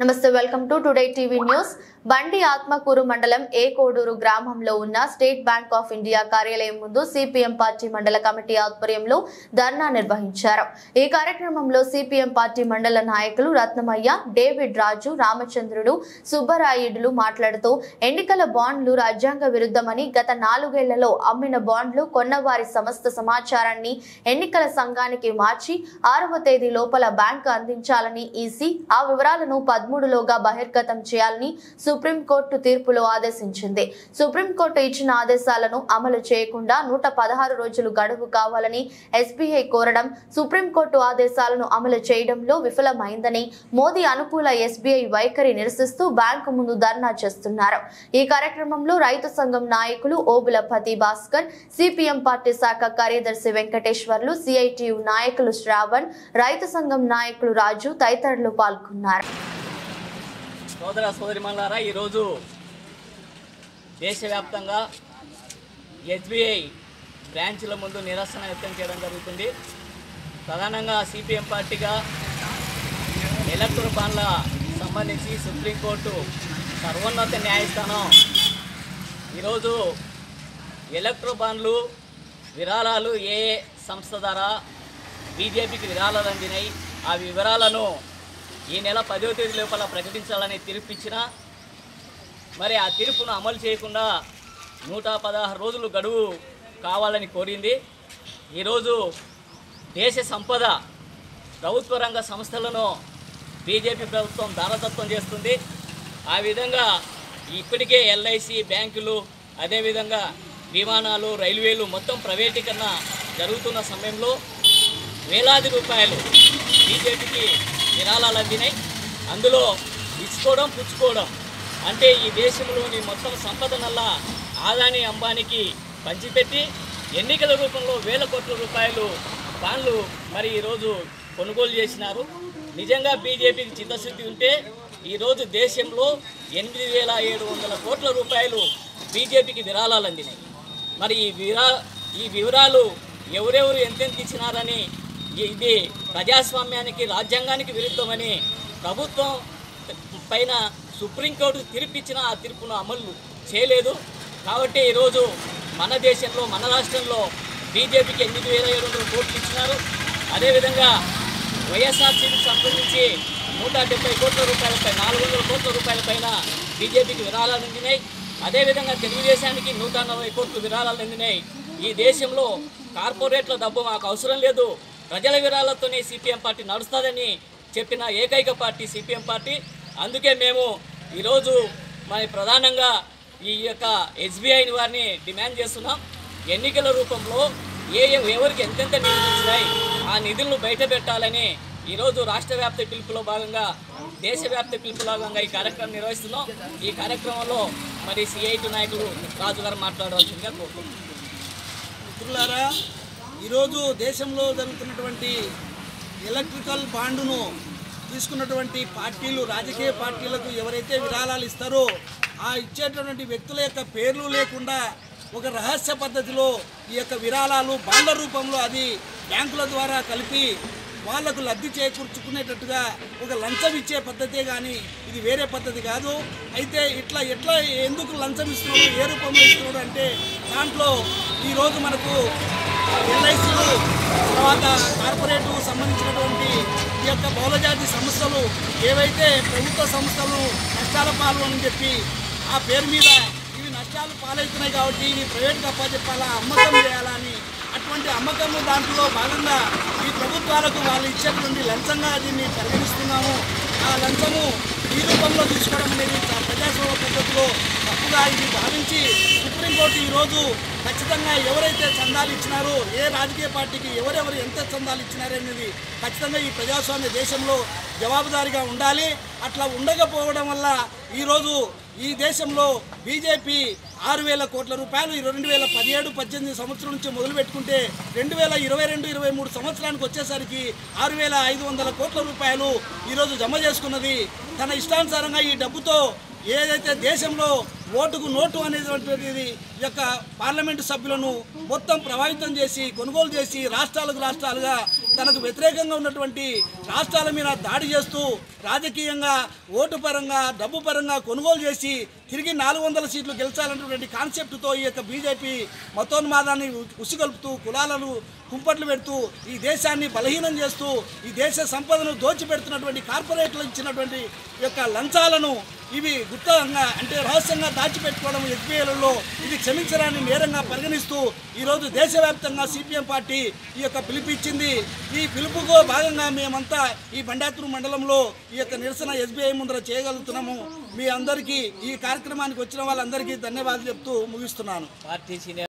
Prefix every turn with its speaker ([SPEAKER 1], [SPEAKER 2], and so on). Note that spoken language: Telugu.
[SPEAKER 1] నమస్తే welcome to today TV news బండి ఆత్మకూరు మండలం ఏ కోడూరు గ్రామంలో ఉన్న స్టేట్ బ్యాంక్ ఆఫ్ ఇండియా కార్యాలయం ముందు సిపిఎం పార్టీ మండల కమిటీ ఆధ్వర్యంలో ధర్నా నిర్వహించారు ఈ కార్యక్రమంలో సిపిఎం పార్టీ మండల నాయకులు రత్నమయ్య డేవిడ్ రాజు రామచంద్రుడు సుబ్బరాయుడులు మాట్లాడుతూ ఎన్నికల బాండ్లు రాజ్యాంగ విరుద్ధమని గత నాలుగేళ్లలో అమ్మిన బాండ్లు కొన్నవారి సమస్త సమాచారాన్ని ఎన్నికల సంఘానికి మార్చి ఆరవ తేదీ లోపల బ్యాంకు అందించాలని ఈసీ ఆ వివరాలను పదమూడులోగా బహిర్గతం చేయాలని సుప్రీంకోర్టు తీర్పులో ఆదేశించింది సుప్రీంకోర్టు ఇచ్చిన ఆదేశాలను అమలు చేయకుండా నూట పదహారు రోజులు గడువు కావాలని ఎస్బీఐ కోరడం సుప్రీంకోర్టు ఆదేశాలను అమలు చేయడంలో విఫలమైందని మోదీ అనుకూల ఎస్బీఐ వైఖరి నిరసిస్తూ బ్యాంకు ముందు ధర్నా చేస్తున్నారు ఈ కార్యక్రమంలో రైతు సంఘం నాయకులు ఓబులపతి భాస్కర్ సిపిఎం పార్టీ శాఖ కార్యదర్శి వెంకటేశ్వర్లు సిఐటియు నాయకులు శ్రావణ్ రైతు సంఘం నాయకులు రాజు తదితరులు పాల్గొన్నారు
[SPEAKER 2] సోదర సోదరిమల్లారా ఈరోజు దేశవ్యాప్తంగా ఎస్బీఐ బ్రాంచ్ల ముందు నిరసన వ్యక్తం చేయడం జరుగుతుంది ప్రధానంగా సిపిఎం పార్టీగా ఎలక్ట్రల్ బాండ్ల సంబంధించి సుప్రీంకోర్టు సర్వోన్నత న్యాయస్థానం ఈరోజు ఎలక్ట్రో బాండ్లు విరాళాలు ఏ ఏ సంస్థ ద్వారా బీజేపీకి విరాళాలు అందినాయి ఆ వివరాలను ఈ నెల పదో తేదీ లోపల ప్రకటించాలని తీర్పు ఇచ్చినా మరి ఆ తీర్పును అమలు చేయకుండా నూట పదహారు రోజులు గడువు కావాలని కోరింది ఈరోజు దేశ సంపద ప్రభుత్వ రంగ సంస్థలను బీజేపీ ప్రభుత్వం దారతత్వం చేస్తుంది ఆ విధంగా ఇప్పటికే ఎల్ఐసి బ్యాంకులు అదేవిధంగా విమానాలు రైల్వేలు మొత్తం ప్రైవేటీకరణ జరుగుతున్న సమయంలో వేలాది రూపాయలు బీజేపీకి విరాళాలు అందినాయి అందులో ఇచ్చుకోవడం పుచ్చుకోవడం అంటే ఈ దేశంలోని మొత్తం సంపదనల్లా ఆదాని అంబానికి పంచిపెట్టి ఎన్నికల రూపంలో వేల కోట్ల రూపాయలు బాండ్లు మరి ఈరోజు కొనుగోలు చేసినారు నిజంగా బీజేపీకి చిత్తశుద్ధి ఉంటే ఈరోజు దేశంలో ఎనిమిది వేల ఏడు వందల కోట్ల రూపాయలు బీజేపీకి విరాళాలు అందినాయి మరి ఈ విరా ఈ వివరాలు ఎవరెవరు ఎంతెంత ఇచ్చినారని ఇది ప్రజాస్వామ్యానికి రాజ్యాంగానికి విరుద్ధమని ప్రభుత్వం పైన సుప్రీంకోర్టు తీర్పిచ్చిన ఆ తీర్పును అమలు చేయలేదు కాబట్టి ఈరోజు మన దేశంలో మన రాష్ట్రంలో బీజేపీకి ఎనిమిది వేల ఏడు వందల కోట్లు ఇచ్చినారు అదేవిధంగా వైఎస్ఆర్సీకి సంబంధించి నూట డెబ్బై కోట్ల రూపాయలపై నాలుగు వందల కోట్ల రూపాయల పైన బీజేపీకి విరాళాలు అందినాయి అదేవిధంగా తెలుగుదేశానికి నూట నలభై కోట్లు విరాళాలు అందినాయి ఈ దేశంలో కార్పొరేట్ల డబ్బు మాకు అవసరం లేదు ప్రజల విరాళాలతోనే సిపిఎం పార్టీ నడుస్తుందని చెప్పిన ఏకైక పార్టీ సిపిఎం పార్టీ అందుకే మేము ఈరోజు మరి ప్రధానంగా ఈ యొక్క ఎస్బీఐని వారిని డిమాండ్ చేస్తున్నాం ఎన్నికల రూపంలో ఏ ఏ- ఎవరికి ఎంతెంత నిధులు ఇచ్చినాయి ఆ నిధులను బయట పెట్టాలని ఈరోజు రాష్ట్ర వ్యాప్త పిలుపులో భాగంగా దేశవ్యాప్త పిలుపులో భాగంగా ఈ కార్యక్రమం నిర్వహిస్తున్నాం ఈ కార్యక్రమంలో మరి సిఐటి నాయకులు రాజు గారు మాట్లాడవలసిందిగా కోరుతున్నాం
[SPEAKER 3] మిత్రులారా ఈరోజు దేశంలో జరుగుతున్నటువంటి ఎలక్ట్రికల్ బాండును తీసుకున్నటువంటి పార్టీలు రాజకీయ పార్టీలకు ఎవరైతే విరాళాలు ఇస్తారో ఆ ఇచ్చేటటువంటి వ్యక్తుల యొక్క పేర్లు లేకుండా ఒక రహస్య పద్ధతిలో ఈ యొక్క విరాళాలు బాండ్ల రూపంలో అది బ్యాంకుల ద్వారా కలిపి వాళ్లకు లబ్ధి చేకూర్చుకునేటట్టుగా ఒక లంచం ఇచ్చే పద్ధతే కానీ ఇది వేరే పద్ధతి కాదు అయితే ఇట్లా ఎట్లా ఎందుకు లంచం ఇస్తున్నాడు ఏ రూపంలో ఇస్తున్నాడు అంటే దాంట్లో ఈరోజు మనకు ఎల్ఐసీలు తర్వాత కార్పొరేటు సంబంధించినటువంటి ఈ యొక్క బహుళజాతి సంస్థలు ఏవైతే ప్రభుత్వ సంస్థలు నష్టాల పాలు అని చెప్పి ఆ పేరు మీద ఇవి నష్టాలు పాలవుతున్నాయి కాబట్టి ఇవి ప్రైవేట్గా అప్పచెప్పాలా అమ్మకం చేయాలా అని అటువంటి అమ్మకం దాంట్లో భాగంగా ఈ ప్రభుత్వాలకు వాళ్ళు ఇచ్చేటువంటి లంచంగా దీన్ని పరిగణిస్తున్నాము ఆ లంచము ఈ రూపంలో తీసుకోవడం అనేది చా- ప్రజాస్వామ్య పద్ధతిలో తప్పుగా ఇది భావించి సుప్రీంకోర్టు ఈరోజు ఖచ్చితంగా ఎవరైతే చందాలు ఇచ్చినారో ఏ రాజకీయ పార్టీకి ఎవరెవరు ఎంత చందాలు ఇచ్చినారనేది ఖచ్చితంగా ఈ ప్రజాస్వామ్య దేశంలో జవాబుదారీగా ఉండాలి అట్లా ఉండకపోవడం వల్ల ఈరోజు ఈ దేశంలో బీజేపీ ఆరు వేల కోట్ల రూపాయలు ఈ రెండు వేల పదిహేడు పద్దెనిమిది సంవత్సరం నుంచి మొదలు పెట్టుకుంటే రెండు వేల ఇరవై రెండు ఇరవై మూడు సంవత్సరానికి వచ్చేసరికి ఆరు వేల ఐదు వందల కోట్ల రూపాయలు ఈరోజు జమ చేసుకున్నది తన ఇష్టానుసారంగా ఈ డబ్బుతో ఏదైతే దేశంలో ఓటుకు నోటు అనేటువంటిది ఈ యొక్క పార్లమెంటు సభ్యులను మొత్తం ప్రభావితం చేసి కొనుగోలు చేసి రాష్ట్రాలకు రాష్ట్రాలుగా తనకు వ్యతిరేకంగా ఉన్నటువంటి రాష్ట్రాల మీద దాడి చేస్తూ రాజకీయంగా ఓటు పరంగా డబ్బు పరంగా కొనుగోలు చేసి తిరిగి నాలుగు వందల సీట్లు గెలిచాలన్నటువంటి కాన్సెప్ట్తో ఈ యొక్క బీజేపీ మతోన్మాదాన్ని ఉసిగొల్పుతూ కులాలను కుంపట్లు పెడుతూ ఈ దేశాన్ని బలహీనం చేస్తూ ఈ దేశ సంపదను దోచిపెడుతున్నటువంటి కార్పొరేట్లు ఇచ్చినటువంటి యొక్క లంచాలను ఇవి గుప్తంగా అంటే రహస్యంగా దాచిపెట్టుకోవడం ఎస్బీఐలలో ఇది క్షమించడాన్ని నేరంగా పరిగణిస్తూ ఈరోజు దేశవ్యాప్తంగా సిపిఎం పార్టీ ఈ యొక్క పిలుపు ఇచ్చింది ఈ పిలుపుకు భాగంగా మేమంతా ఈ బండాతురు మండలంలో ఈ యొక్క నిరసన ఎస్బీఐ ముందర చేయగలుగుతున్నాము మీ అందరికీ ఈ కార్యక్రమానికి వచ్చిన వాళ్ళందరికీ ధన్యవాదాలు చెప్తూ ముగిస్తున్నాను
[SPEAKER 2] పార్టీ సీనియర్